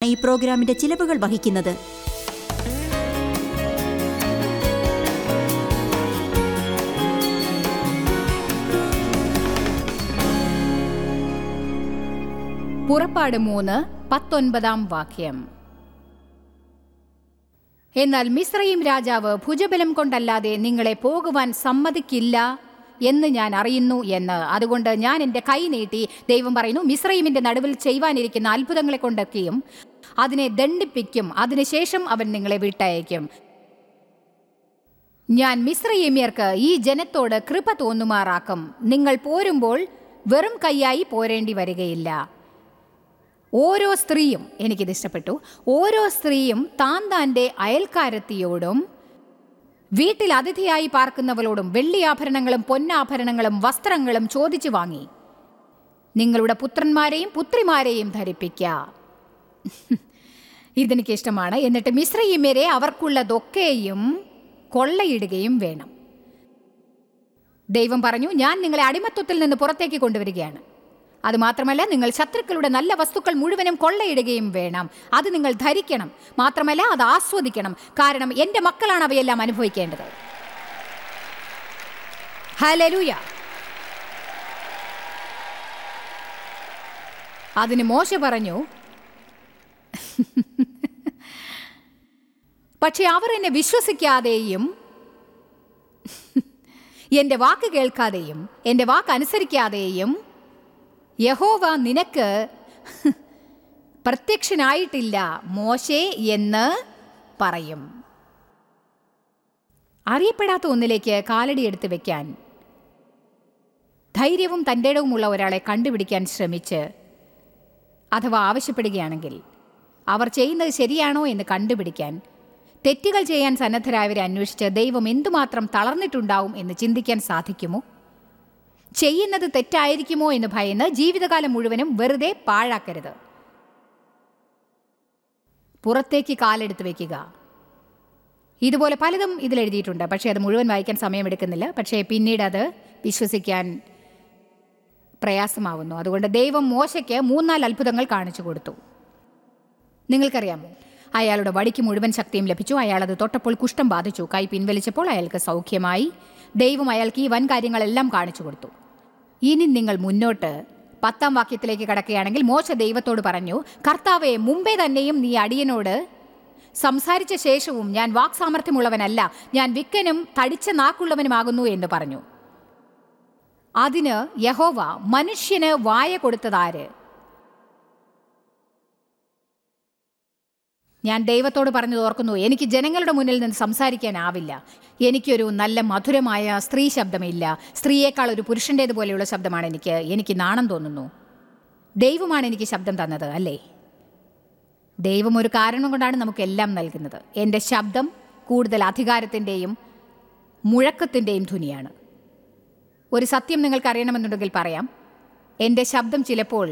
ഈ പ്രോഗ്രാമിന്റെ ചിലവുകൾ വഹിക്കുന്നത് പുറപ്പാട് മൂന്ന് പത്തൊൻപതാം വാക്യം എന്നാൽ മിശ്രയും രാജാവ് ഭുജബലം കൊണ്ടല്ലാതെ നിങ്ങളെ പോകുവാൻ സമ്മതിക്കില്ല എന്ന് ഞാൻ അറിയുന്നു എന്ന് അതുകൊണ്ട് ഞാൻ എൻ്റെ കൈ നീട്ടി ദൈവം പറയുന്നു മിശ്രൈമിൻ്റെ നടുവിൽ ചെയ്യുവാനിരിക്കുന്ന അത്ഭുതങ്ങളെ കൊണ്ടൊക്കെയും അതിനെ ദണ്ഡിപ്പിക്കും അതിനുശേഷം അവൻ നിങ്ങളെ വിട്ടയക്കും ഞാൻ മിശ്രയമ്യർക്ക് ഈ ജനത്തോട് കൃപ തോന്നുമാറാക്കും നിങ്ങൾ പോരുമ്പോൾ വെറും കൈയായി പോരേണ്ടി വരികയില്ല ഓരോ സ്ത്രീയും എനിക്കിത് ഇഷ്ടപ്പെട്ടു ഓരോ സ്ത്രീയും താൻ താൻ്റെ അയൽക്കാരത്തിയോടും വീട്ടിൽ അതിഥിയായി പാർക്കുന്നവളോടും വെള്ളിയാഭരണങ്ങളും പൊന്നാഭരണങ്ങളും വസ്ത്രങ്ങളും ചോദിച്ചു വാങ്ങി നിങ്ങളുടെ പുത്രന്മാരെയും പുത്രിമാരെയും ധരിപ്പിക്ക ഇതെനിക്ക് ഇഷ്ടമാണ് എന്നിട്ട് മിശ്രയിമരെ അവർക്കുള്ളതൊക്കെയും കൊള്ളയിടുകയും വേണം ദൈവം പറഞ്ഞു ഞാൻ നിങ്ങളെ അടിമത്വത്തിൽ നിന്ന് പുറത്തേക്ക് കൊണ്ടുവരികയാണ് അതുമാത്രമല്ല നിങ്ങൾ ശത്രുക്കളുടെ നല്ല വസ്തുക്കൾ മുഴുവനും കൊള്ളയിടുകയും വേണം അത് നിങ്ങൾ ധരിക്കണം മാത്രമല്ല അത് ആസ്വദിക്കണം കാരണം എൻ്റെ മക്കളാണ് അവയെല്ലാം അനുഭവിക്കേണ്ടത് ഹലലൂയ അതിന് മോശ പറഞ്ഞു പക്ഷെ അവർ എന്നെ വിശ്വസിക്കാതെയും എൻ്റെ വാക്ക് കേൾക്കാതെയും എൻ്റെ വാക്ക് അനുസരിക്കാതെയും യഹോവ നിനക്ക് പ്രത്യക്ഷനായിട്ടില്ല മോശേ എന്ന് പറയും അറിയപ്പെടാത്ത ഒന്നിലേക്ക് കാലടി എടുത്ത് വെക്കാൻ ധൈര്യവും തൻ്റെ ഇടവുമുള്ള ഒരാളെ കണ്ടുപിടിക്കാൻ ശ്രമിച്ച് അഥവാ ആവശ്യപ്പെടുകയാണെങ്കിൽ അവർ ചെയ്യുന്നത് ശരിയാണോ എന്ന് കണ്ടുപിടിക്കാൻ തെറ്റുകൾ ചെയ്യാൻ സന്നദ്ധരായവരെ അന്വേഷിച്ച് ദൈവം എന്തുമാത്രം തളർന്നിട്ടുണ്ടാവും എന്ന് ചിന്തിക്കാൻ സാധിക്കുമോ ചെയ്യുന്നത് തെറ്റായിരിക്കുമോ എന്ന് ഭയന്ന് ജീവിതകാലം മുഴുവനും വെറുതെ പാഴാക്കരുത് പുറത്തേക്ക് കാലെടുത്ത് വെക്കുക ഇതുപോലെ പലതും ഇതിൽ എഴുതിയിട്ടുണ്ട് പക്ഷേ അത് മുഴുവൻ വായിക്കാൻ സമയമെടുക്കുന്നില്ല പക്ഷേ പിന്നീട് അത് വിശ്വസിക്കാൻ പ്രയാസമാവുന്നു അതുകൊണ്ട് ദൈവം മോശയ്ക്ക് മൂന്നാല് അത്ഭുതങ്ങൾ കാണിച്ചു കൊടുത്തു നിങ്ങൾക്കറിയാമോ അയാളുടെ വടിക്ക് മുഴുവൻ ശക്തിയും ലഭിച്ചു അയാൾ അത് തൊട്ടപ്പോൾ കുഷ്ഠം ബാധിച്ചു കൈ പിൻവലിച്ചപ്പോൾ അയാൾക്ക് സൗഖ്യമായി ദൈവം അയാൾക്ക് ഈ വൻ കാര്യങ്ങളെല്ലാം കാണിച്ചു കൊടുത്തു ഇനി നിങ്ങൾ മുന്നോട്ട് പത്താം വാക്യത്തിലേക്ക് കടക്കുകയാണെങ്കിൽ മോശ ദൈവത്തോട് പറഞ്ഞു കർത്താവെ മുമ്പേ തന്നെയും നീ അടിയനോട് സംസാരിച്ച ശേഷവും ഞാൻ വാക്സാമർഥ്യമുള്ളവനല്ല ഞാൻ വിക്കനും തടിച്ച നാക്കുള്ളവനുമാകുന്നു എന്ന് പറഞ്ഞു അതിന് യഹോവ മനുഷ്യന് വായ കൊടുത്തതാര് ഞാൻ ദൈവത്തോട് പറഞ്ഞത് ഓർക്കുന്നു എനിക്ക് ജനങ്ങളുടെ മുന്നിൽ നിന്ന് സംസാരിക്കാനാവില്ല എനിക്കൊരു നല്ല മധുരമായ സ്ത്രീ ശബ്ദമില്ല സ്ത്രീയേക്കാൾ ഒരു പുരുഷൻ്റേത് പോലെയുള്ള ശബ്ദമാണ് എനിക്ക് എനിക്ക് നാണം തോന്നുന്നു ദൈവമാണ് എനിക്ക് ശബ്ദം തന്നത് അല്ലേ ദൈവം ഒരു കാരണം കൊണ്ടാണ് നമുക്കെല്ലാം നൽകുന്നത് എൻ്റെ ശബ്ദം കൂടുതൽ അധികാരത്തിൻ്റെയും മുഴക്കത്തിൻ്റെയും ധ്വനിയാണ് ഒരു സത്യം നിങ്ങൾക്ക് അറിയണമെന്നുണ്ടെങ്കിൽ പറയാം എൻ്റെ ശബ്ദം ചിലപ്പോൾ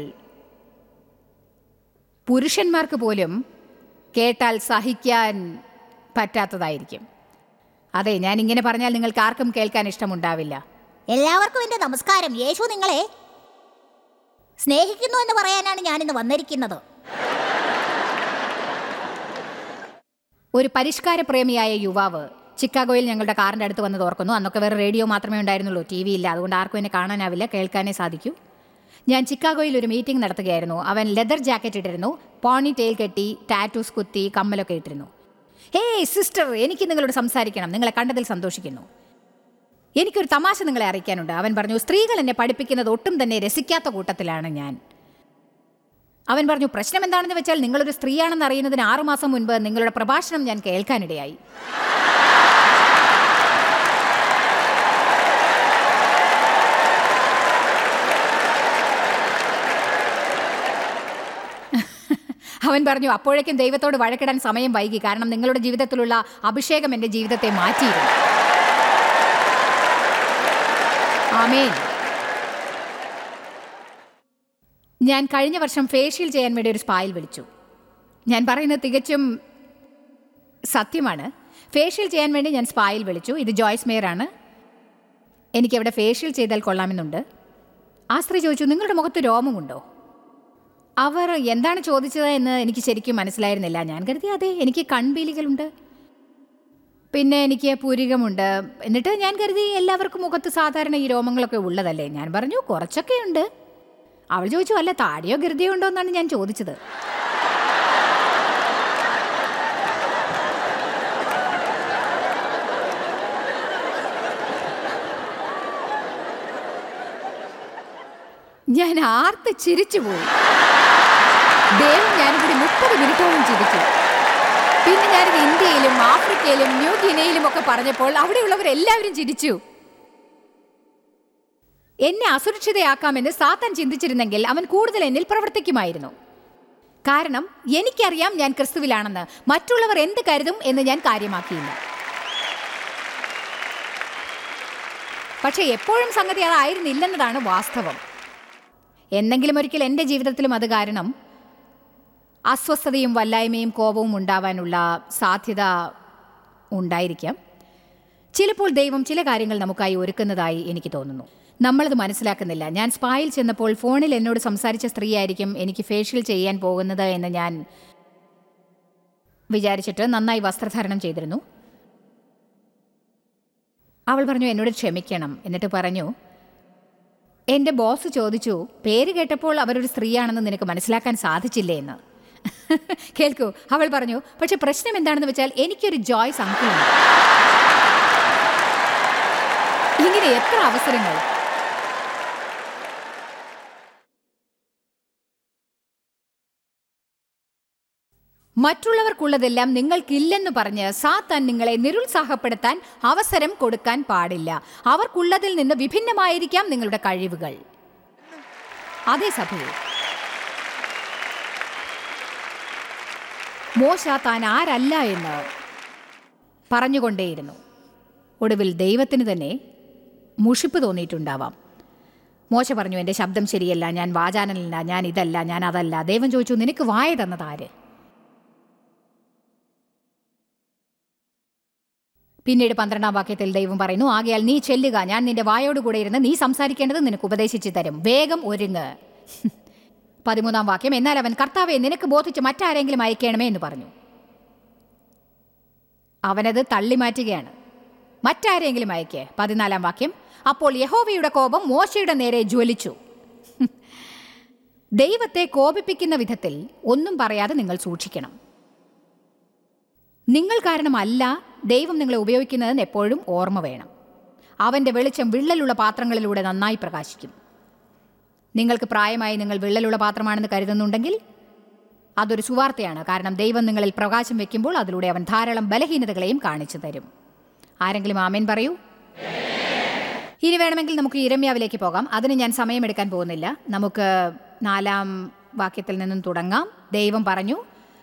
പുരുഷന്മാർക്ക് പോലും കേട്ടാൽ സഹിക്കാൻ പറ്റാത്തതായിരിക്കും അതെ ഞാൻ ഇങ്ങനെ പറഞ്ഞാൽ നിങ്ങൾക്ക് ആർക്കും കേൾക്കാൻ ഇഷ്ടമുണ്ടാവില്ല എല്ലാവർക്കും എൻ്റെ നമസ്കാരം യേശു നിങ്ങളെ സ്നേഹിക്കുന്നു എന്ന് പറയാനാണ് ഞാനിന്ന് വന്നിരിക്കുന്നത് ഒരു പരിഷ്കാര പ്രേമിയായ യുവാവ് ചിക്കാഗോയിൽ ഞങ്ങളുടെ കാറിൻ്റെ അടുത്ത് വന്നത് ഓർക്കുന്നു അന്നൊക്കെ വേറെ റേഡിയോ മാത്രമേ ഉണ്ടായിരുന്നുള്ളൂ ടി വി ഇല്ല അതുകൊണ്ട് ആർക്കും എന്നെ കാണാനാവില്ല കേൾക്കാനേ സാധിക്കൂ ഞാൻ ചിക്കാഗോയിൽ ഒരു മീറ്റിംഗ് നടത്തുകയായിരുന്നു അവൻ ലെതർ ജാക്കറ്റ് ഇട്ടിരുന്നു പോണി ടെയിൽ കെട്ടി ടാറ്റൂസ് കുത്തി കമ്മലൊക്കെ ഇട്ടിരുന്നു ഹേയ് സിസ്റ്റർ എനിക്ക് നിങ്ങളോട് സംസാരിക്കണം നിങ്ങളെ കണ്ടതിൽ സന്തോഷിക്കുന്നു എനിക്കൊരു തമാശ നിങ്ങളെ അറിയിക്കാനുണ്ട് അവൻ പറഞ്ഞു സ്ത്രീകൾ എന്നെ പഠിപ്പിക്കുന്നത് ഒട്ടും തന്നെ രസിക്കാത്ത കൂട്ടത്തിലാണ് ഞാൻ അവൻ പറഞ്ഞു പ്രശ്നം എന്താണെന്ന് വെച്ചാൽ നിങ്ങളൊരു സ്ത്രീയാണെന്ന് അറിയുന്നതിന് ആറുമാസം മുൻപ് നിങ്ങളുടെ പ്രഭാഷണം ഞാൻ കേൾക്കാനിടയായി അവൻ പറഞ്ഞു അപ്പോഴേക്കും ദൈവത്തോട് വഴക്കിടാൻ സമയം വൈകി കാരണം നിങ്ങളുടെ ജീവിതത്തിലുള്ള അഭിഷേകം എൻ്റെ ജീവിതത്തെ മാറ്റിയിരുന്നു ആമേൻ ഞാൻ കഴിഞ്ഞ വർഷം ഫേഷ്യൽ ചെയ്യാൻ വേണ്ടി ഒരു സ്പായിൽ വിളിച്ചു ഞാൻ പറയുന്നത് തികച്ചും സത്യമാണ് ഫേഷ്യൽ ചെയ്യാൻ വേണ്ടി ഞാൻ സ്പായിൽ വിളിച്ചു ഇത് ജോയ്സ് മേയർ ആണ് എനിക്കവിടെ ഫേഷ്യൽ ചെയ്താൽ കൊള്ളാമെന്നുണ്ട് ആ സ്ത്രീ ചോദിച്ചു നിങ്ങളുടെ മുഖത്ത് രോമമുണ്ടോ അവർ എന്താണ് ചോദിച്ചത് എന്ന് എനിക്ക് ശരിക്കും മനസ്സിലായിരുന്നില്ല ഞാൻ കരുതി അതെ എനിക്ക് കൺപീലികളുണ്ട് പിന്നെ എനിക്ക് പൂരികമുണ്ട് എന്നിട്ട് ഞാൻ കരുതി എല്ലാവർക്കും മുഖത്ത് സാധാരണ ഈ രോമങ്ങളൊക്കെ ഉള്ളതല്ലേ ഞാൻ പറഞ്ഞു കുറച്ചൊക്കെ ഉണ്ട് അവൾ ചോദിച്ചു അല്ല താടിയോ ഗൃതിയോ ഉണ്ടോ എന്നാണ് ഞാൻ ചോദിച്ചത് ഞാൻ ആർത്ത് ചിരിച്ചുപോയി ദൈവം ഞാനിവിടെ മുപ്പത് മിനിറ്റോളം ചിരിച്ചു പിന്നെ ഞാനിത് ഇന്ത്യയിലും ആഫ്രിക്കയിലും ന്യൂ ഗിനയിലും ഒക്കെ പറഞ്ഞപ്പോൾ അവിടെയുള്ളവരെല്ലാവരും ചിരിച്ചു എന്നെ അസുരക്ഷിതയാക്കാമെന്ന് സാത്താൻ ചിന്തിച്ചിരുന്നെങ്കിൽ അവൻ കൂടുതൽ എന്നിൽ പ്രവർത്തിക്കുമായിരുന്നു കാരണം എനിക്കറിയാം ഞാൻ ക്രിസ്തുവിലാണെന്ന് മറ്റുള്ളവർ എന്ത് കരുതും എന്ന് ഞാൻ കാര്യമാക്കിയില്ല പക്ഷേ എപ്പോഴും സംഗതി അതായിരുന്നില്ലെന്നതാണ് വാസ്തവം എന്നെങ്കിലും ഒരിക്കൽ എൻ്റെ ജീവിതത്തിലും അത് കാരണം അസ്വസ്ഥതയും വല്ലായ്മയും കോപവും ഉണ്ടാവാനുള്ള സാധ്യത ഉണ്ടായിരിക്കാം ചിലപ്പോൾ ദൈവം ചില കാര്യങ്ങൾ നമുക്കായി ഒരുക്കുന്നതായി എനിക്ക് തോന്നുന്നു നമ്മളത് മനസ്സിലാക്കുന്നില്ല ഞാൻ സ്പായിൽ ചെന്നപ്പോൾ ഫോണിൽ എന്നോട് സംസാരിച്ച സ്ത്രീയായിരിക്കും എനിക്ക് ഫേഷ്യൽ ചെയ്യാൻ പോകുന്നത് എന്ന് ഞാൻ വിചാരിച്ചിട്ട് നന്നായി വസ്ത്രധാരണം ചെയ്തിരുന്നു അവൾ പറഞ്ഞു എന്നോട് ക്ഷമിക്കണം എന്നിട്ട് പറഞ്ഞു എൻ്റെ ബോസ് ചോദിച്ചു പേര് കേട്ടപ്പോൾ അവരൊരു സ്ത്രീയാണെന്ന് നിനക്ക് മനസ്സിലാക്കാൻ സാധിച്ചില്ലേ എന്ന് കേൾക്കൂ അവൾ പറഞ്ഞു പക്ഷെ പ്രശ്നം എന്താണെന്ന് വെച്ചാൽ എനിക്കൊരു ജോയ്സ് അങ്കിളുണ്ട് ഇങ്ങനെ എത്ര അവസരങ്ങൾ മറ്റുള്ളവർക്കുള്ളതെല്ലാം നിങ്ങൾക്കില്ലെന്ന് പറഞ്ഞ് സാത്താൻ നിങ്ങളെ നിരുത്സാഹപ്പെടുത്താൻ അവസരം കൊടുക്കാൻ പാടില്ല അവർക്കുള്ളതിൽ നിന്ന് വിഭിന്നമായിരിക്കാം നിങ്ങളുടെ കഴിവുകൾ അതേ സഭയിൽ മോശ താൻ ആരല്ല എന്ന് പറഞ്ഞുകൊണ്ടേയിരുന്നു ഒടുവിൽ ദൈവത്തിന് തന്നെ മുഷിപ്പ് തോന്നിയിട്ടുണ്ടാവാം മോശ പറഞ്ഞു എൻ്റെ ശബ്ദം ശരിയല്ല ഞാൻ വാചാനനല്ല ഞാൻ ഇതല്ല ഞാൻ അതല്ല ദൈവം ചോദിച്ചു നിനക്ക് വായ തന്നത് ആര് പിന്നീട് പന്ത്രണ്ടാം വാക്യത്തിൽ ദൈവം പറയുന്നു ആകയാൽ നീ ചെല്ലുക ഞാൻ നിന്റെ വായോടുകൂടെ ഇരുന്ന് നീ സംസാരിക്കേണ്ടത് നിനക്ക് ഉപദേശിച്ചു തരും വേഗം ഒരുങ്ങ് പതിമൂന്നാം വാക്യം എന്നാൽ അവൻ കർത്താവെ നിനക്ക് ബോധിച്ച് മറ്റാരെങ്കിലും അയക്കണമേ എന്ന് പറഞ്ഞു അവനത് തള്ളിമാറ്റുകയാണ് മറ്റാരെങ്കിലും അയക്കേ പതിനാലാം വാക്യം അപ്പോൾ യഹോവയുടെ കോപം മോശയുടെ നേരെ ജ്വലിച്ചു ദൈവത്തെ കോപിപ്പിക്കുന്ന വിധത്തിൽ ഒന്നും പറയാതെ നിങ്ങൾ സൂക്ഷിക്കണം നിങ്ങൾ കാരണമല്ല ദൈവം നിങ്ങളെ ഉപയോഗിക്കുന്നതെന്ന് എപ്പോഴും ഓർമ്മ വേണം അവൻ്റെ വെളിച്ചം വിള്ളലുള്ള പാത്രങ്ങളിലൂടെ നന്നായി പ്രകാശിക്കും നിങ്ങൾക്ക് പ്രായമായി നിങ്ങൾ വിള്ളലുള്ള പാത്രമാണെന്ന് കരുതുന്നുണ്ടെങ്കിൽ അതൊരു സുവാർത്തയാണ് കാരണം ദൈവം നിങ്ങളിൽ പ്രകാശം വെക്കുമ്പോൾ അതിലൂടെ അവൻ ധാരാളം ബലഹീനതകളെയും കാണിച്ചു തരും ആരെങ്കിലും ആമേൻ പറയൂ ഇനി വേണമെങ്കിൽ നമുക്ക് ഇരമ്യാവിലേക്ക് പോകാം അതിന് ഞാൻ സമയമെടുക്കാൻ പോകുന്നില്ല നമുക്ക് നാലാം വാക്യത്തിൽ നിന്നും തുടങ്ങാം ദൈവം പറഞ്ഞു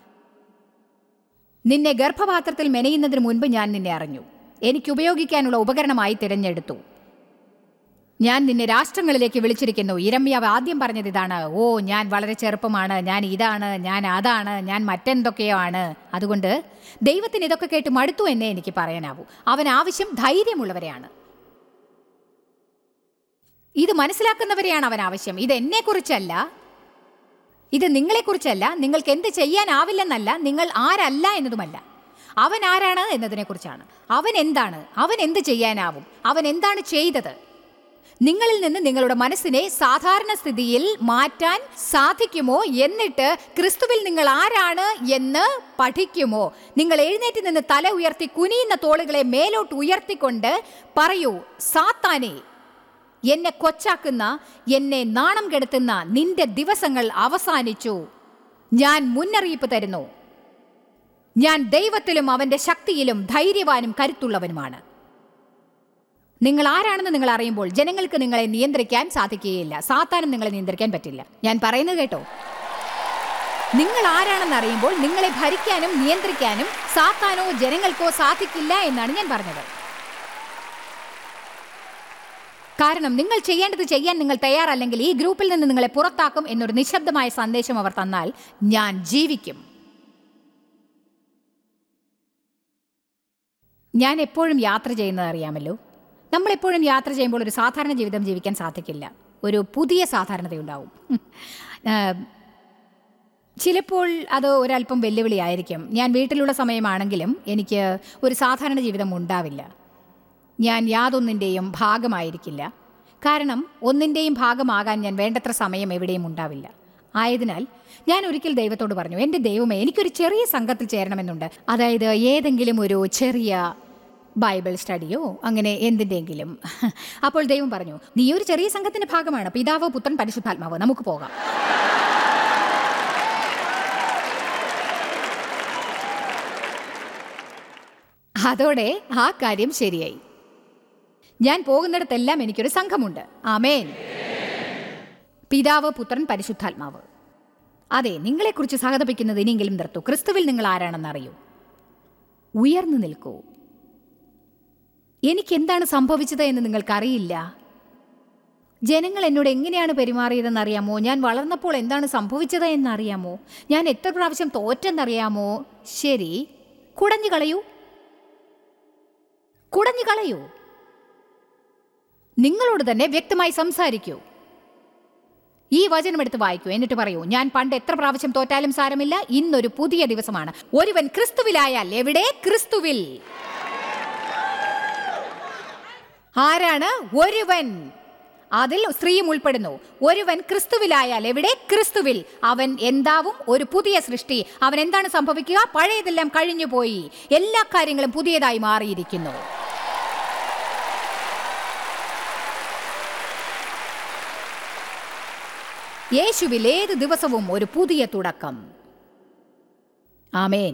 നിന്നെ ഗർഭപാത്രത്തിൽ മെനയുന്നതിന് മുൻപ് ഞാൻ നിന്നെ അറിഞ്ഞു എനിക്ക് ഉപയോഗിക്കാനുള്ള ഉപകരണമായി തിരഞ്ഞെടുത്തു ഞാൻ നിന്നെ രാഷ്ട്രങ്ങളിലേക്ക് വിളിച്ചിരിക്കുന്നു ഇരമ്യാവ് ആദ്യം പറഞ്ഞത് ഇതാണ് ഓ ഞാൻ വളരെ ചെറുപ്പമാണ് ഞാൻ ഇതാണ് ഞാൻ അതാണ് ഞാൻ മറ്റെന്തൊക്കെയോ ആണ് അതുകൊണ്ട് ദൈവത്തിന് ഇതൊക്കെ കേട്ട് മടുത്തു എന്നേ എനിക്ക് പറയാനാവൂ അവൻ ആവശ്യം ധൈര്യമുള്ളവരെയാണ് ഇത് മനസ്സിലാക്കുന്നവരെയാണ് അവൻ ആവശ്യം ഇത് എന്നെക്കുറിച്ചല്ല ഇത് നിങ്ങളെക്കുറിച്ചല്ല നിങ്ങൾക്ക് എന്ത് ചെയ്യാനാവില്ലെന്നല്ല നിങ്ങൾ ആരല്ല എന്നതുമല്ല അവൻ ആരാണ് എന്നതിനെക്കുറിച്ചാണ് അവൻ എന്താണ് അവൻ എന്ത് ചെയ്യാനാവും അവൻ എന്താണ് ചെയ്തത് നിങ്ങളിൽ നിന്ന് നിങ്ങളുടെ മനസ്സിനെ സാധാരണ സ്ഥിതിയിൽ മാറ്റാൻ സാധിക്കുമോ എന്നിട്ട് ക്രിസ്തുവിൽ നിങ്ങൾ ആരാണ് എന്ന് പഠിക്കുമോ നിങ്ങൾ എഴുന്നേറ്റ് നിന്ന് തല ഉയർത്തി കുനിയുന്ന തോളുകളെ മേലോട്ട് ഉയർത്തിക്കൊണ്ട് പറയൂ സാത്താനെ എന്നെ കൊച്ചാക്കുന്ന എന്നെ നാണം കെടുത്തുന്ന നിന്റെ ദിവസങ്ങൾ അവസാനിച്ചു ഞാൻ മുന്നറിയിപ്പ് തരുന്നു ഞാൻ ദൈവത്തിലും അവന്റെ ശക്തിയിലും ധൈര്യവാനും കരുത്തുള്ളവനുമാണ് നിങ്ങൾ ആരാണെന്ന് നിങ്ങൾ അറിയുമ്പോൾ ജനങ്ങൾക്ക് നിങ്ങളെ നിയന്ത്രിക്കാൻ സാധിക്കുകയില്ല സാത്താനും നിങ്ങളെ നിയന്ത്രിക്കാൻ പറ്റില്ല ഞാൻ പറയുന്നത് കേട്ടോ നിങ്ങൾ ആരാണെന്ന് അറിയുമ്പോൾ നിങ്ങളെ ഭരിക്കാനും നിയന്ത്രിക്കാനും സാത്താനോ ജനങ്ങൾക്കോ സാധിക്കില്ല എന്നാണ് ഞാൻ പറഞ്ഞത് കാരണം നിങ്ങൾ ചെയ്യേണ്ടത് ചെയ്യാൻ നിങ്ങൾ തയ്യാറല്ലെങ്കിൽ ഈ ഗ്രൂപ്പിൽ നിന്ന് നിങ്ങളെ പുറത്താക്കും എന്നൊരു നിശബ്ദമായ സന്ദേശം അവർ തന്നാൽ ഞാൻ ജീവിക്കും ഞാൻ എപ്പോഴും യാത്ര ചെയ്യുന്നത് അറിയാമല്ലോ നമ്മൾ എപ്പോഴും യാത്ര ചെയ്യുമ്പോൾ ഒരു സാധാരണ ജീവിതം ജീവിക്കാൻ സാധിക്കില്ല ഒരു പുതിയ സാധാരണതയുണ്ടാവും ആ, ചിലപ്പോൾ അത് ഒരല്പം വെല്ലുവിളിയായിരിക്കും ഞാൻ വീട്ടിലുള്ള സമയമാണെങ്കിലും എനിക്ക് ഒരു സാധാരണ ജീവിതം ഉണ്ടാവില്ല ഞാൻ യാതൊന്നിൻ്റെയും ഭാഗമായിരിക്കില്ല കാരണം ഒന്നിൻ്റെയും ഭാഗമാകാൻ ഞാൻ വേണ്ടത്ര സമയം എവിടെയും ഉണ്ടാവില്ല ആയതിനാൽ ഞാൻ ഒരിക്കൽ ദൈവത്തോട് പറഞ്ഞു എൻ്റെ ദൈവമേ എനിക്കൊരു ചെറിയ സംഘത്തിൽ ചേരണമെന്നുണ്ട് അതായത് ഏതെങ്കിലും ഒരു ചെറിയ ബൈബിൾ സ്റ്റഡിയോ അങ്ങനെ എന്തിൻ്റെങ്കിലും അപ്പോൾ ദൈവം പറഞ്ഞു നീ ഒരു ചെറിയ സംഘത്തിൻ്റെ ഭാഗമാണ് പിതാവ് പുത്രൻ പരിശുദ്ധാത്മാവ് നമുക്ക് പോകാം അതോടെ ആ കാര്യം ശരിയായി ഞാൻ പോകുന്നിടത്തെല്ലാം എനിക്കൊരു സംഘമുണ്ട് ആമേൻ പിതാവ് പുത്രൻ പരിശുദ്ധാത്മാവ് അതെ നിങ്ങളെക്കുറിച്ച് സഹതപിക്കുന്നത് ഇനിയെങ്കിലും നിർത്തൂ ക്രിസ്തുവിൽ നിങ്ങൾ ആരാണെന്ന് അറിയൂ ഉയർന്നു നിൽക്കൂ എനിക്ക് എന്താണ് സംഭവിച്ചത് എന്ന് നിങ്ങൾക്കറിയില്ല ജനങ്ങൾ എന്നോട് എങ്ങനെയാണ് പെരുമാറിയതെന്ന് അറിയാമോ ഞാൻ വളർന്നപ്പോൾ എന്താണ് സംഭവിച്ചത് എന്നറിയാമോ ഞാൻ എത്ര പ്രാവശ്യം തോറ്റെന്നറിയാമോ ശരി കുടഞ്ഞു കളയൂ കുടഞ്ഞു കളയൂ നിങ്ങളോട് തന്നെ വ്യക്തമായി സംസാരിക്കൂ ഈ വചനം എടുത്ത് വായിക്കൂ എന്നിട്ട് പറയൂ ഞാൻ പണ്ട് എത്ര പ്രാവശ്യം തോറ്റാലും സാരമില്ല ഇന്നൊരു പുതിയ ദിവസമാണ് ഒരുവൻ ക്രിസ്തുവിലായാൽ എവിടെ ക്രിസ്തുവിൽ ആരാണ് ഒരുവൻ അതിൽ സ്ത്രീയും ഉൾപ്പെടുന്നു ഒരുവൻ ക്രിസ്തുവിലായാൽ എവിടെ ക്രിസ്തുവിൽ അവൻ എന്താവും ഒരു പുതിയ സൃഷ്ടി അവൻ എന്താണ് സംഭവിക്കുക പഴയതെല്ലാം കഴിഞ്ഞുപോയി എല്ലാ കാര്യങ്ങളും പുതിയതായി മാറിയിരിക്കുന്നു യേശുവിൽ ഏത് ദിവസവും ഒരു പുതിയ തുടക്കം ആമേൻ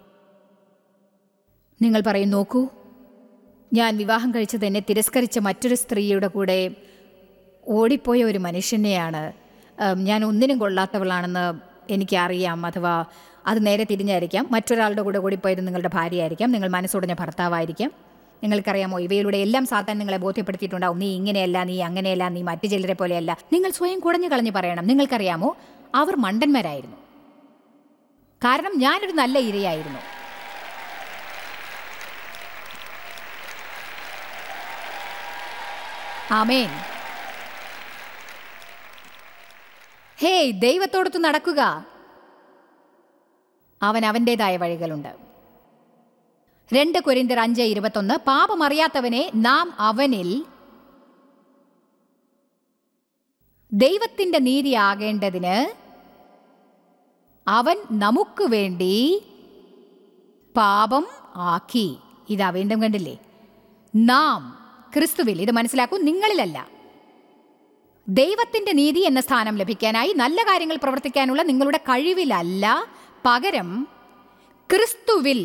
നിങ്ങൾ പറയും നോക്കൂ ഞാൻ വിവാഹം കഴിച്ചത് എന്നെ തിരസ്കരിച്ച മറ്റൊരു സ്ത്രീയുടെ കൂടെ ഓടിപ്പോയ ഒരു മനുഷ്യനെയാണ് ഉം, ഞാൻ ഒന്നിനും കൊള്ളാത്തവളാണെന്ന് എനിക്കറിയാം അഥവാ അത് നേരെ തിരിഞ്ഞായിരിക്കാം മറ്റൊരാളുടെ കൂടെ ഓടിപ്പോയത് നിങ്ങളുടെ ഭാര്യയായിരിക്കാം നിങ്ങൾ മനസ്സുടഞ്ഞ ഭർത്താവായിരിക്കാം നിങ്ങൾക്കറിയാമോ ഇവയിലൂടെ എല്ലാം സാത്താൻ നിങ്ങളെ ബോധ്യപ്പെടുത്തിയിട്ടുണ്ടാവും നീ ഇങ്ങനെയല്ല നീ അങ്ങനെയല്ല നീ മറ്റു ചിലരെ പോലെയല്ല നിങ്ങൾ സ്വയം കുടഞ്ഞു കളഞ്ഞു പറയണം നിങ്ങൾക്കറിയാമോ അവർ മണ്ടന്മാരായിരുന്നു കാരണം ഞാനൊരു നല്ല ഇരയായിരുന്നു ആമേൻ ഹേയ് ദൈവത്തോടൊത്ത് നടക്കുക അവൻ അവൻ്റെതായ വഴികളുണ്ട് രണ്ട് കൊരിന്തിർ അഞ്ച് ഇരുപത്തൊന്ന് പാപമറിയാത്തവനെ നാം അവനിൽ ദൈവത്തിൻ്റെ നീതിയാകേണ്ടതിന് അവൻ നമുക്ക് വേണ്ടി പാപം ആക്കി ഇതാ വീണ്ടും കണ്ടില്ലേ നാം ക്രിസ്തുവിൽ ഇത് മനസ്സിലാക്കൂ നിങ്ങളിലല്ല ദൈവത്തിന്റെ നീതി എന്ന സ്ഥാനം ലഭിക്കാനായി നല്ല കാര്യങ്ങൾ പ്രവർത്തിക്കാനുള്ള നിങ്ങളുടെ കഴിവിലല്ല പകരം ക്രിസ്തുവിൽ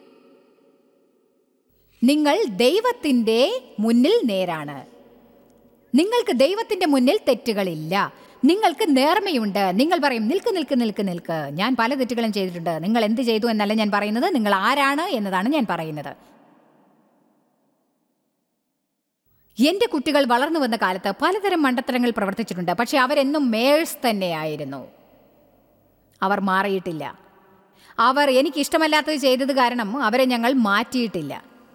നിങ്ങൾ ദൈവത്തിന്റെ മുന്നിൽ നേരാണ് നിങ്ങൾക്ക് ദൈവത്തിന്റെ മുന്നിൽ തെറ്റുകളില്ല നിങ്ങൾക്ക് നേർമയുണ്ട് നിങ്ങൾ പറയും നിൽക്ക് നിൽക്ക് നിൽക്ക് നിൽക്ക് ഞാൻ പല തെറ്റുകളും ചെയ്തിട്ടുണ്ട് നിങ്ങൾ എന്ത് ചെയ്തു എന്നല്ല ഞാൻ പറയുന്നത് നിങ്ങൾ ആരാണ് എന്നതാണ് ഞാൻ പറയുന്നത് എന്റെ കുട്ടികൾ വളർന്നു വന്ന കാലത്ത് പലതരം മണ്ടത്തരങ്ങൾ പ്രവർത്തിച്ചിട്ടുണ്ട് പക്ഷെ അവരെന്നും മേഴ്സ് തന്നെയായിരുന്നു അവർ മാറിയിട്ടില്ല അവർ എനിക്ക് ഇഷ്ടമല്ലാത്തത് ചെയ്തത് കാരണം അവരെ ഞങ്ങൾ മാറ്റിയിട്ടില്ല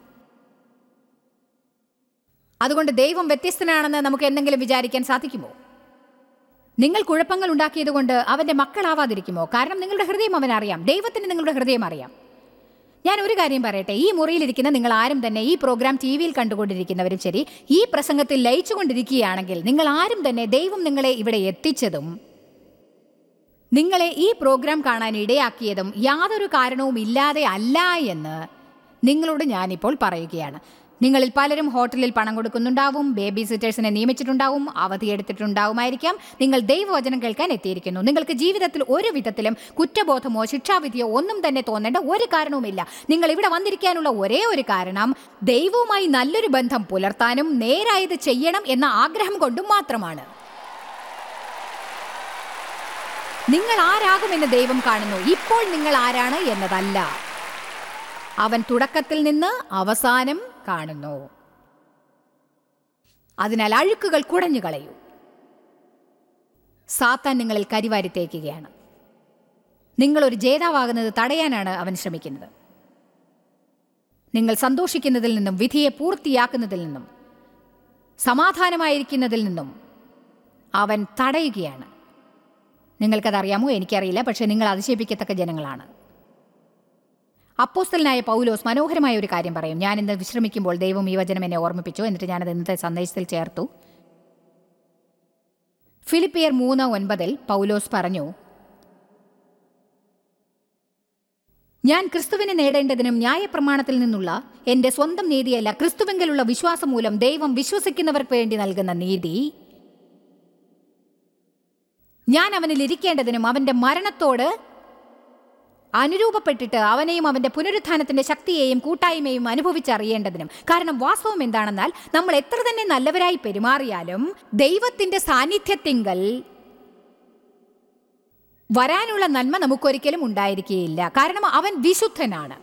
അതുകൊണ്ട് ദൈവം വ്യത്യസ്തനാണെന്ന് നമുക്ക് എന്തെങ്കിലും വിചാരിക്കാൻ സാധിക്കുമോ നിങ്ങൾ കുഴപ്പങ്ങൾ ഉണ്ടാക്കിയതുകൊണ്ട് അവന്റെ മക്കളാവാതിരിക്കുമോ കാരണം നിങ്ങളുടെ ഹൃദയം അവനറിയാം ദൈവത്തിന് നിങ്ങളുടെ ഹൃദയം അറിയാം ഞാൻ ഒരു കാര്യം പറയട്ടെ ഈ മുറിയിലിരിക്കുന്ന നിങ്ങൾ ആരും തന്നെ ഈ പ്രോഗ്രാം ടി വിയിൽ കണ്ടുകൊണ്ടിരിക്കുന്നവരും ശരി ഈ പ്രസംഗത്തിൽ ലയിച്ചുകൊണ്ടിരിക്കുകയാണെങ്കിൽ നിങ്ങൾ ആരും തന്നെ ദൈവം നിങ്ങളെ ഇവിടെ എത്തിച്ചതും നിങ്ങളെ ഈ പ്രോഗ്രാം കാണാൻ ഇടയാക്കിയതും യാതൊരു കാരണവും ഇല്ലാതെ അല്ല എന്ന് നിങ്ങളോട് ഞാനിപ്പോൾ പറയുകയാണ് നിങ്ങളിൽ പലരും ഹോട്ടലിൽ പണം കൊടുക്കുന്നുണ്ടാവും ബേബി സിറ്റേഴ്സിനെ നിയമിച്ചിട്ടുണ്ടാവും അവധിയെടുത്തിട്ടുണ്ടാവുമായിരിക്കാം നിങ്ങൾ ദൈവവചനം കേൾക്കാൻ എത്തിയിരിക്കുന്നു നിങ്ങൾക്ക് ജീവിതത്തിൽ ഒരു വിധത്തിലും കുറ്റബോധമോ ശിക്ഷാവിധിയോ ഒന്നും തന്നെ തോന്നേണ്ട ഒരു കാരണവുമില്ല നിങ്ങൾ ഇവിടെ വന്നിരിക്കാനുള്ള ഒരേ ഒരു കാരണം ദൈവവുമായി നല്ലൊരു ബന്ധം പുലർത്താനും നേരായത് ചെയ്യണം എന്ന ആഗ്രഹം കൊണ്ടും മാത്രമാണ് നിങ്ങൾ ആരാകുമെന്ന് ദൈവം കാണുന്നു ഇപ്പോൾ നിങ്ങൾ ആരാണ് എന്നതല്ല അവൻ തുടക്കത്തിൽ നിന്ന് അവസാനം കാണുന്നു അതിനാൽ അഴുക്കുകൾ കുടഞ്ഞു കളയൂ സാത്താൻ നിങ്ങളിൽ കരിവാരി തേക്കുകയാണ് നിങ്ങളൊരു ജേതാവാകുന്നത് തടയാനാണ് അവൻ ശ്രമിക്കുന്നത് നിങ്ങൾ സന്തോഷിക്കുന്നതിൽ നിന്നും വിധിയെ പൂർത്തിയാക്കുന്നതിൽ നിന്നും സമാധാനമായിരിക്കുന്നതിൽ നിന്നും അവൻ തടയുകയാണ് നിങ്ങൾക്കതറിയാമോ എനിക്കറിയില്ല പക്ഷേ നിങ്ങൾ അതിശയിപ്പിക്കത്തക്ക ജനങ്ങളാണ് അപ്പോസ്റ്റലനായ പൗലോസ് മനോഹരമായ ഒരു കാര്യം പറയും ഞാൻ ഇന്ന് വിശ്രമിക്കുമ്പോൾ ദൈവം ഈ വചനം എന്നെ ഓർമ്മിപ്പിച്ചു എന്നിട്ട് ഞാനത് ഇന്നത്തെ സന്ദേശത്തിൽ ചേർത്തു ഫിലിപ്പിയർ മൂന്ന് ഒൻപതിൽ പൗലോസ് പറഞ്ഞു ഞാൻ ക്രിസ്തുവിനെ നേടേണ്ടതിനും ന്യായപ്രമാണത്തിൽ നിന്നുള്ള എന്റെ സ്വന്തം നീതിയല്ല ക്രിസ്തുവെങ്കിലുള്ള വിശ്വാസം മൂലം ദൈവം വിശ്വസിക്കുന്നവർക്ക് വേണ്ടി നൽകുന്ന നീതി ഞാൻ അവനിൽ ഇരിക്കേണ്ടതിനും അവന്റെ മരണത്തോട് അനുരൂപപ്പെട്ടിട്ട് അവനെയും അവന്റെ പുനരുത്ഥാനത്തിന്റെ ശക്തിയെയും കൂട്ടായ്മയും അനുഭവിച്ചറിയേണ്ടതിനും കാരണം വാസ്തവം എന്താണെന്നാൽ നമ്മൾ എത്ര തന്നെ നല്ലവരായി പെരുമാറിയാലും ദൈവത്തിന്റെ സാന്നിധ്യത്തിങ്കൽ വരാനുള്ള നന്മ നമുക്കൊരിക്കലും ഉണ്ടായിരിക്കുകയില്ല കാരണം അവൻ വിശുദ്ധനാണ്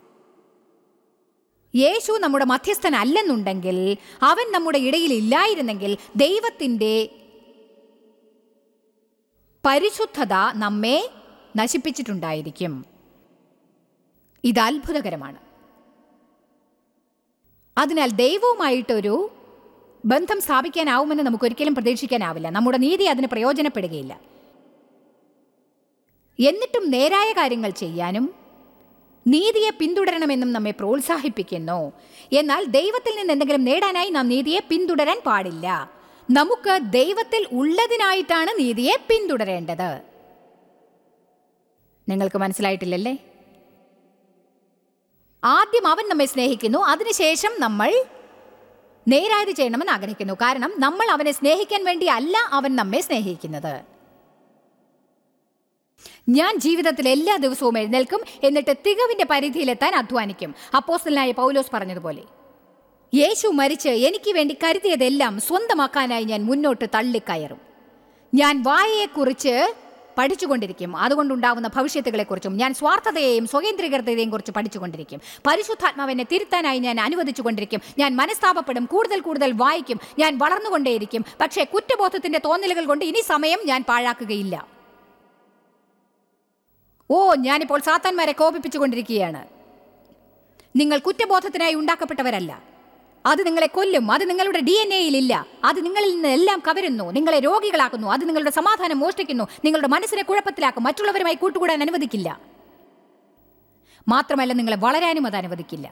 യേശു നമ്മുടെ മധ്യസ്ഥനല്ലെന്നുണ്ടെങ്കിൽ അവൻ നമ്മുടെ ഇടയിൽ ഇല്ലായിരുന്നെങ്കിൽ ദൈവത്തിൻ്റെ പരിശുദ്ധത നമ്മെ നശിപ്പിച്ചിട്ടുണ്ടായിരിക്കും ഇത് അത്ഭുതകരമാണ് അതിനാൽ ദൈവവുമായിട്ടൊരു ബന്ധം സ്ഥാപിക്കാനാവുമെന്ന് നമുക്കൊരിക്കലും പ്രതീക്ഷിക്കാനാവില്ല നമ്മുടെ നീതി അതിന് പ്രയോജനപ്പെടുകയില്ല എന്നിട്ടും നേരായ കാര്യങ്ങൾ ചെയ്യാനും നീതിയെ പിന്തുടരണമെന്നും നമ്മെ പ്രോത്സാഹിപ്പിക്കുന്നു എന്നാൽ ദൈവത്തിൽ നിന്ന് എന്തെങ്കിലും നേടാനായി നാം നീതിയെ പിന്തുടരാൻ പാടില്ല നമുക്ക് ദൈവത്തിൽ ഉള്ളതിനായിട്ടാണ് നീതിയെ പിന്തുടരേണ്ടത് നിങ്ങൾക്ക് മനസ്സിലായിട്ടില്ലല്ലേ ആദ്യം അവൻ നമ്മെ സ്നേഹിക്കുന്നു അതിനുശേഷം നമ്മൾ നേരായത് ചെയ്യണമെന്ന് ആഗ്രഹിക്കുന്നു കാരണം നമ്മൾ അവനെ സ്നേഹിക്കാൻ വേണ്ടി അല്ല അവൻ നമ്മെ സ്നേഹിക്കുന്നത് ഞാൻ ജീവിതത്തിൽ എല്ലാ ദിവസവും എഴുന്നേൽക്കും എന്നിട്ട് തികവിന്റെ പരിധിയിലെത്താൻ അധ്വാനിക്കും അപ്പോസ്റ്റലായ പൗലോസ് പറഞ്ഞതുപോലെ യേശു മരിച്ച് എനിക്ക് വേണ്ടി കരുതിയതെല്ലാം സ്വന്തമാക്കാനായി ഞാൻ മുന്നോട്ട് തള്ളിക്കയറും ഞാൻ വായയെക്കുറിച്ച് പഠിച്ചുകൊണ്ടിരിക്കും അതുകൊണ്ടുണ്ടാവുന്ന ഭവിഷ്യത്തുകളെക്കുറിച്ചും ഞാൻ സ്വാർത്ഥതയെയും സ്വകേന്ദ്രീകൃതതയെയും കുറിച്ച് പഠിച്ചുകൊണ്ടിരിക്കും പരിശുദ്ധാത്മാവിനെ തിരുത്താനായി ഞാൻ അനുവദിച്ചുകൊണ്ടിരിക്കും ഞാൻ മനസ്താപപ്പെടും കൂടുതൽ കൂടുതൽ വായിക്കും ഞാൻ വളർന്നുകൊണ്ടേയിരിക്കും പക്ഷേ കുറ്റബോധത്തിന്റെ തോന്നലുകൾ കൊണ്ട് ഇനി സമയം ഞാൻ പാഴാക്കുകയില്ല ഓ ഞാനിപ്പോൾ സാത്താന്മാരെ കോപിപ്പിച്ചുകൊണ്ടിരിക്കുകയാണ് നിങ്ങൾ കുറ്റബോധത്തിനായി ഉണ്ടാക്കപ്പെട്ടവരല്ല അത് നിങ്ങളെ കൊല്ലും അത് നിങ്ങളുടെ ഡി എൻ എയിലില്ല അത് നിങ്ങളിൽ നിന്ന് എല്ലാം കവരുന്നു നിങ്ങളെ രോഗികളാക്കുന്നു അത് നിങ്ങളുടെ സമാധാനം മോഷ്ടിക്കുന്നു നിങ്ങളുടെ മനസ്സിനെ കുഴപ്പത്തിലാക്കും മറ്റുള്ളവരുമായി കൂട്ടുകൂടാൻ അനുവദിക്കില്ല മാത്രമല്ല നിങ്ങളെ വളരാനും അത് അനുവദിക്കില്ല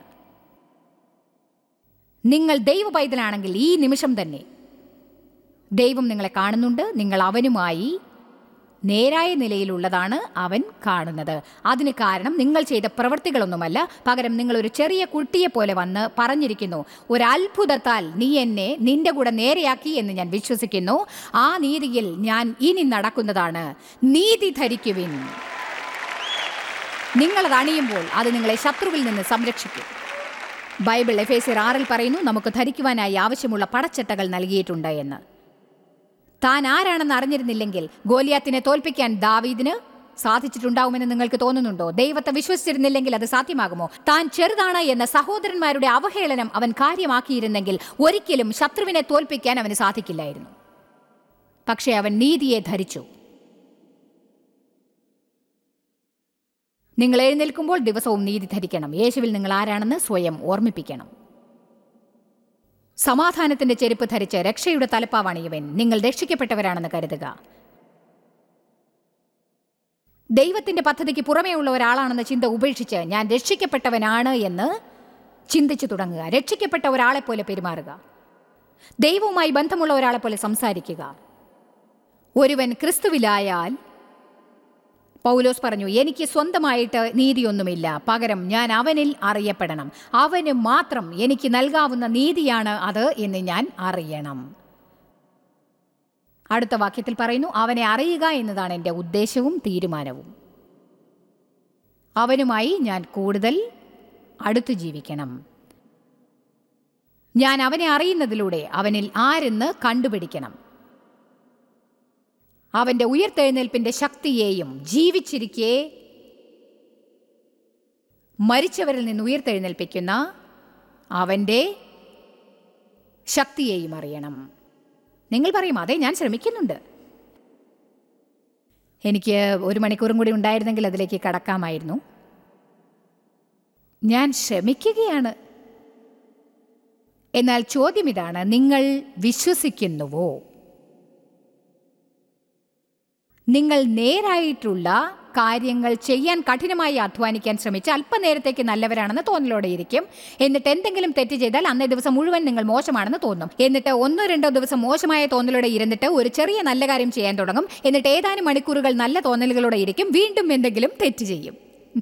നിങ്ങൾ ദൈവ പൈതലാണെങ്കിൽ ഈ നിമിഷം തന്നെ ദൈവം നിങ്ങളെ കാണുന്നുണ്ട് നിങ്ങൾ അവനുമായി നേരായ നിലയിലുള്ളതാണ് അവൻ കാണുന്നത് അതിന് കാരണം നിങ്ങൾ ചെയ്ത പ്രവൃത്തികളൊന്നുമല്ല പകരം നിങ്ങൾ ഒരു ചെറിയ കുട്ടിയെ പോലെ വന്ന് പറഞ്ഞിരിക്കുന്നു ഒരു അത്ഭുതത്താൽ നീ എന്നെ നിന്റെ കൂടെ നേരെയാക്കി എന്ന് ഞാൻ വിശ്വസിക്കുന്നു ആ നീതിയിൽ ഞാൻ ഇനി നടക്കുന്നതാണ് നീതി ധരിക്കുവിൻ നിങ്ങളത് അണിയുമ്പോൾ അത് നിങ്ങളെ ശത്രുവിൽ നിന്ന് സംരക്ഷിക്കും ബൈബിൾ എഫേസിർ ആറിൽ പറയുന്നു നമുക്ക് ധരിക്കുവാനായി ആവശ്യമുള്ള പടച്ചട്ടകൾ നൽകിയിട്ടുണ്ട് എന്ന് താൻ ആരാണെന്ന് അറിഞ്ഞിരുന്നില്ലെങ്കിൽ ഗോലിയാത്തിനെ തോൽപ്പിക്കാൻ ദാവീദിന് സാധിച്ചിട്ടുണ്ടാവുമെന്ന് നിങ്ങൾക്ക് തോന്നുന്നുണ്ടോ ദൈവത്തെ വിശ്വസിച്ചിരുന്നില്ലെങ്കിൽ അത് സാധ്യമാകുമോ താൻ ചെറുതാണ് എന്ന സഹോദരന്മാരുടെ അവഹേളനം അവൻ കാര്യമാക്കിയിരുന്നെങ്കിൽ ഒരിക്കലും ശത്രുവിനെ തോൽപ്പിക്കാൻ അവന് സാധിക്കില്ലായിരുന്നു പക്ഷേ അവൻ നീതിയെ ധരിച്ചു നിങ്ങൾ എഴുന്നേൽക്കുമ്പോൾ ദിവസവും നീതി ധരിക്കണം യേശുവിൽ നിങ്ങൾ ആരാണെന്ന് സ്വയം ഓർമ്മിപ്പിക്കണം സമാധാനത്തിന്റെ ചെരുപ്പ് ധരിച്ച് രക്ഷയുടെ തലപ്പാവാണ് ഇവൻ നിങ്ങൾ രക്ഷിക്കപ്പെട്ടവരാണെന്ന് കരുതുക ദൈവത്തിന്റെ പദ്ധതിക്ക് പുറമേ ഉള്ള ഒരാളാണെന്ന ചിന്ത ഉപേക്ഷിച്ച് ഞാൻ രക്ഷിക്കപ്പെട്ടവനാണ് എന്ന് ചിന്തിച്ചു തുടങ്ങുക രക്ഷിക്കപ്പെട്ട ഒരാളെ പോലെ പെരുമാറുക ദൈവവുമായി ബന്ധമുള്ള ഒരാളെ പോലെ സംസാരിക്കുക ഒരുവൻ ക്രിസ്തുവിലായാൽ പൗലോസ് പറഞ്ഞു എനിക്ക് സ്വന്തമായിട്ട് നീതിയൊന്നുമില്ല പകരം ഞാൻ അവനിൽ അറിയപ്പെടണം അവന് മാത്രം എനിക്ക് നൽകാവുന്ന നീതിയാണ് അത് എന്ന് ഞാൻ അറിയണം അടുത്ത വാക്യത്തിൽ പറയുന്നു അവനെ അറിയുക എന്നതാണ് എൻ്റെ ഉദ്ദേശവും തീരുമാനവും അവനുമായി ഞാൻ കൂടുതൽ അടുത്തു ജീവിക്കണം ഞാൻ അവനെ അറിയുന്നതിലൂടെ അവനിൽ ആരെന്ന് കണ്ടുപിടിക്കണം അവന്റെ ഉയർത്തെഴുന്നേൽപ്പിന്റെ ശക്തിയെയും ജീവിച്ചിരിക്കെ മരിച്ചവരിൽ നിന്ന് ഉയർത്തെഴുന്നേൽപ്പിക്കുന്ന അവന്റെ ശക്തിയെയും അറിയണം നിങ്ങൾ പറയും അതെ ഞാൻ ശ്രമിക്കുന്നുണ്ട് എനിക്ക് ഒരു മണിക്കൂറും കൂടി ഉണ്ടായിരുന്നെങ്കിൽ അതിലേക്ക് കടക്കാമായിരുന്നു ഞാൻ ശ്രമിക്കുകയാണ് എന്നാൽ ചോദ്യം ഇതാണ് നിങ്ങൾ വിശ്വസിക്കുന്നുവോ നിങ്ങൾ നേരായിട്ടുള്ള കാര്യങ്ങൾ ചെയ്യാൻ കഠിനമായി അധ്വാനിക്കാൻ ശ്രമിച്ച് അല്പനേരത്തേക്ക് നല്ലവരാണെന്ന് തോന്നലോടെ ഇരിക്കും എന്നിട്ട് എന്തെങ്കിലും തെറ്റ് ചെയ്താൽ അന്നേ ദിവസം മുഴുവൻ നിങ്ങൾ മോശമാണെന്ന് തോന്നും എന്നിട്ട് ഒന്നോ രണ്ടോ ദിവസം മോശമായ തോന്നലോടെ ഇരുന്നിട്ട് ഒരു ചെറിയ നല്ല കാര്യം ചെയ്യാൻ തുടങ്ങും എന്നിട്ട് ഏതാനും മണിക്കൂറുകൾ നല്ല തോന്നലുകളോടെ ഇരിക്കും വീണ്ടും എന്തെങ്കിലും തെറ്റ് ചെയ്യും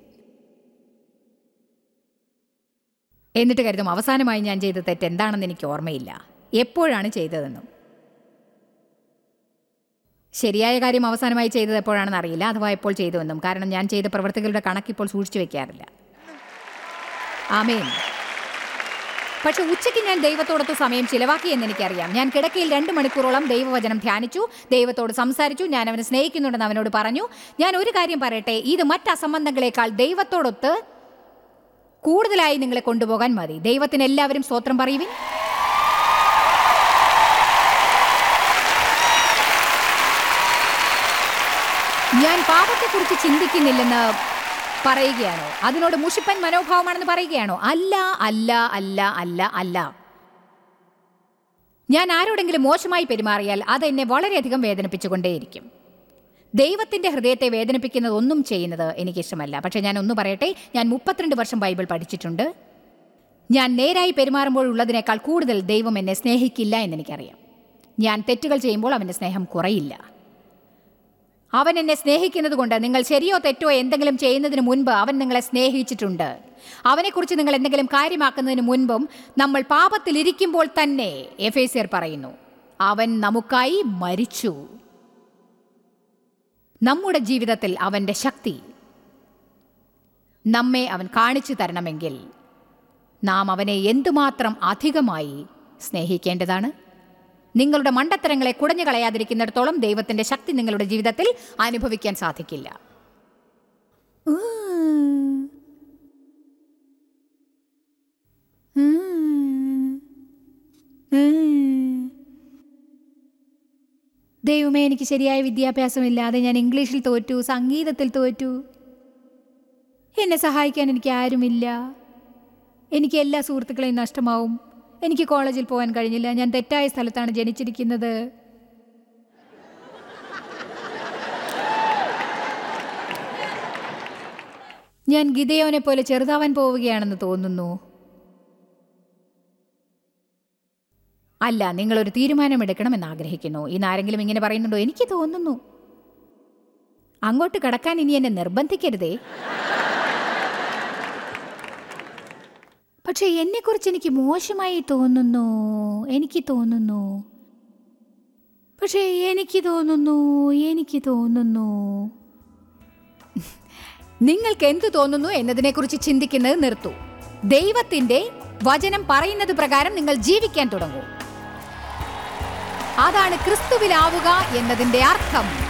എന്നിട്ട് കരുതും അവസാനമായി ഞാൻ ചെയ്ത തെറ്റ് എന്താണെന്ന് എനിക്ക് ഓർമ്മയില്ല എപ്പോഴാണ് ചെയ്തതെന്നും ശരിയായ കാര്യം അവസാനമായി ചെയ്തത് എപ്പോഴാണെന്ന് അറിയില്ല അഥവാ എപ്പോൾ ചെയ്തുവെന്നും കാരണം ഞാൻ ചെയ്ത പ്രവൃത്തികളുടെ കണക്ക് ഇപ്പോൾ സൂക്ഷിച്ചു വെക്കാറില്ല ആമേൻ പക്ഷെ ഉച്ചയ്ക്ക് ഞാൻ ദൈവത്തോടൊത്ത് സമയം ചിലവാക്കി എന്ന് എനിക്കറിയാം ഞാൻ കിടക്കയിൽ രണ്ട് മണിക്കൂറോളം ദൈവവചനം ധ്യാനിച്ചു ദൈവത്തോട് സംസാരിച്ചു ഞാൻ അവനെ സ്നേഹിക്കുന്നുണ്ടെന്ന് അവനോട് പറഞ്ഞു ഞാൻ ഒരു കാര്യം പറയട്ടെ ഇത് മറ്റ് അസംബന്ധങ്ങളെക്കാൾ ദൈവത്തോടൊത്ത് കൂടുതലായി നിങ്ങളെ കൊണ്ടുപോകാൻ മതി ദൈവത്തിന് എല്ലാവരും സ്തോത്രം പറയുവിൻ ഞാൻ പാപത്തെക്കുറിച്ച് ചിന്തിക്കുന്നില്ലെന്ന് പറയുകയാണോ അതിനോട് മുഷിപ്പൻ മനോഭാവമാണെന്ന് പറയുകയാണോ അല്ല അല്ല അല്ല അല്ല അല്ല ഞാൻ ആരോടെങ്കിലും മോശമായി പെരുമാറിയാൽ അത് എന്നെ വളരെയധികം വേദനിപ്പിച്ചുകൊണ്ടേയിരിക്കും ദൈവത്തിന്റെ ഹൃദയത്തെ വേദനിപ്പിക്കുന്നത് ഒന്നും ചെയ്യുന്നത് എനിക്കിഷ്ടമല്ല പക്ഷേ ഞാൻ ഒന്ന് പറയട്ടെ ഞാൻ മുപ്പത്തിരണ്ട് വർഷം ബൈബിൾ പഠിച്ചിട്ടുണ്ട് ഞാൻ നേരായി പെരുമാറുമ്പോഴുള്ളതിനേക്കാൾ കൂടുതൽ ദൈവം എന്നെ സ്നേഹിക്കില്ല എന്നെനിക്കറിയാം ഞാൻ തെറ്റുകൾ ചെയ്യുമ്പോൾ അവൻ്റെ സ്നേഹം കുറയില്ല അവൻ എന്നെ സ്നേഹിക്കുന്നത് കൊണ്ട് നിങ്ങൾ ശരിയോ തെറ്റോ എന്തെങ്കിലും ചെയ്യുന്നതിന് മുൻപ് അവൻ നിങ്ങളെ സ്നേഹിച്ചിട്ടുണ്ട് അവനെക്കുറിച്ച് നിങ്ങൾ എന്തെങ്കിലും കാര്യമാക്കുന്നതിന് മുൻപും നമ്മൾ പാപത്തിലിരിക്കുമ്പോൾ തന്നെ എഫേസിയർ പറയുന്നു അവൻ നമുക്കായി മരിച്ചു നമ്മുടെ ജീവിതത്തിൽ അവൻ്റെ ശക്തി നമ്മെ അവൻ കാണിച്ചു തരണമെങ്കിൽ നാം അവനെ എന്തുമാത്രം അധികമായി സ്നേഹിക്കേണ്ടതാണ് നിങ്ങളുടെ മണ്ടത്തരങ്ങളെ കുടഞ്ഞു കളയാതിരിക്കുന്നിടത്തോളം ദൈവത്തിന്റെ ശക്തി നിങ്ങളുടെ ജീവിതത്തിൽ അനുഭവിക്കാൻ സാധിക്കില്ല ദൈവമേ എനിക്ക് ശരിയായ വിദ്യാഭ്യാസമില്ലാതെ ഞാൻ ഇംഗ്ലീഷിൽ തോറ്റു സംഗീതത്തിൽ തോറ്റു എന്നെ സഹായിക്കാൻ എനിക്ക് ആരുമില്ല എനിക്ക് എല്ലാ സുഹൃത്തുക്കളെയും നഷ്ടമാവും എനിക്ക് കോളേജിൽ പോകാൻ കഴിഞ്ഞില്ല ഞാൻ തെറ്റായ സ്ഥലത്താണ് ജനിച്ചിരിക്കുന്നത് ഞാൻ ഗിതയോനെ പോലെ ചെറുതാവാൻ പോവുകയാണെന്ന് തോന്നുന്നു അല്ല നിങ്ങളൊരു തീരുമാനമെടുക്കണമെന്ന് ആഗ്രഹിക്കുന്നു ഇന്ന് ആരെങ്കിലും ഇങ്ങനെ പറയുന്നുണ്ടോ എനിക്ക് തോന്നുന്നു അങ്ങോട്ട് കടക്കാൻ ഇനി എന്നെ നിർബന്ധിക്കരുതേ പക്ഷെ എന്നെക്കുറിച്ച് എനിക്ക് മോശമായി തോന്നുന്നു എനിക്ക് തോന്നുന്നു പക്ഷേ എനിക്ക് തോന്നുന്നു എനിക്ക് തോന്നുന്നു നിങ്ങൾക്ക് എന്ത് തോന്നുന്നു എന്നതിനെക്കുറിച്ച് ചിന്തിക്കുന്നത് നിർത്തൂ ദൈവത്തിന്റെ വചനം പറയുന്നത് പ്രകാരം നിങ്ങൾ ജീവിക്കാൻ തുടങ്ങൂ അതാണ് ക്രിസ്തുവിലാവുക എന്നതിന്റെ അർത്ഥം